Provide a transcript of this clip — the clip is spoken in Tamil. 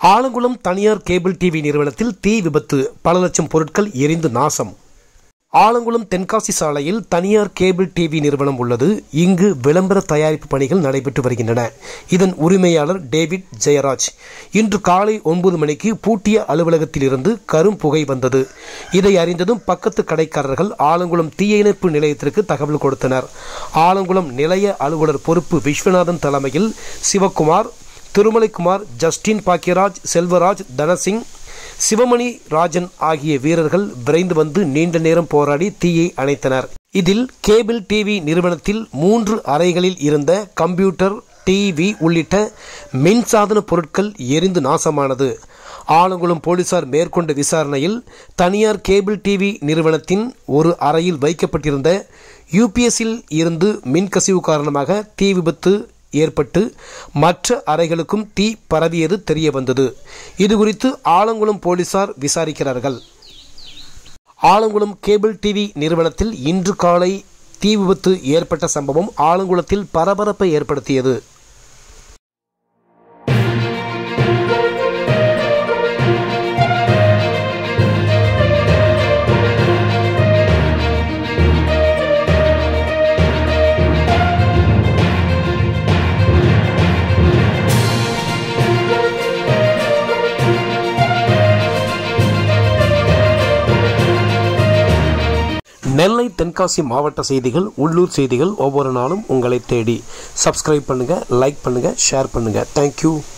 ஆலங்குளம் தனியார் கேபிள் டிவி நிறுவனத்தில் தீ விபத்து பல லட்சம் பொருட்கள் எரிந்து நாசம் ஆலங்குளம் தென்காசி சாலையில் தனியார் கேபிள் டிவி நிறுவனம் உள்ளது இங்கு விளம்பர தயாரிப்பு பணிகள் நடைபெற்று வருகின்றன இதன் உரிமையாளர் டேவிட் ஜெயராஜ் இன்று காலை ஒன்பது மணிக்கு பூட்டிய அலுவலகத்தில் இருந்து கரும் புகை வந்தது இதை அறிந்ததும் பக்கத்து கடைக்காரர்கள் ஆலங்குளம் தீயணைப்பு நிலையத்திற்கு தகவல் கொடுத்தனர் ஆலங்குளம் நிலைய அலுவலர் பொறுப்பு விஸ்வநாதன் தலைமையில் சிவக்குமார் திருமலைக்குமார் ஜஸ்டின் பாக்கியராஜ் செல்வராஜ் தனசிங் சிவமணி ராஜன் ஆகிய வீரர்கள் விரைந்து வந்து நீண்ட நேரம் போராடி தீயை அணைத்தனர் இதில் கேபிள் டிவி நிறுவனத்தில் மூன்று அறைகளில் இருந்த கம்ப்யூட்டர் டிவி உள்ளிட்ட மின்சாதன பொருட்கள் எரிந்து நாசமானது ஆலங்குளம் போலீசார் மேற்கொண்ட விசாரணையில் தனியார் கேபிள் டிவி நிறுவனத்தின் ஒரு அறையில் வைக்கப்பட்டிருந்த யூபிஎஸ்ஸில் இருந்து மின்கசிவு காரணமாக தீ விபத்து ஏற்பட்டு மற்ற அறைகளுக்கும் தீ பரவியது தெரிய வந்தது இதுகுறித்து ஆலங்குளம் போலீசார் விசாரிக்கிறார்கள் ஆலங்குளம் கேபிள் டிவி நிறுவனத்தில் இன்று காலை தீ விபத்து ஏற்பட்ட சம்பவம் ஆலங்குளத்தில் பரபரப்பை ஏற்படுத்தியது நெல்லை தென்காசி மாவட்ட செய்திகள் உள்ளூர் செய்திகள் ஒவ்வொரு நாளும் உங்களை தேடி சப்ஸ்கிரைப் பண்ணுங்க லைக் பண்ணுங்க ஷேர் பண்ணுங்க தேங்க்யூ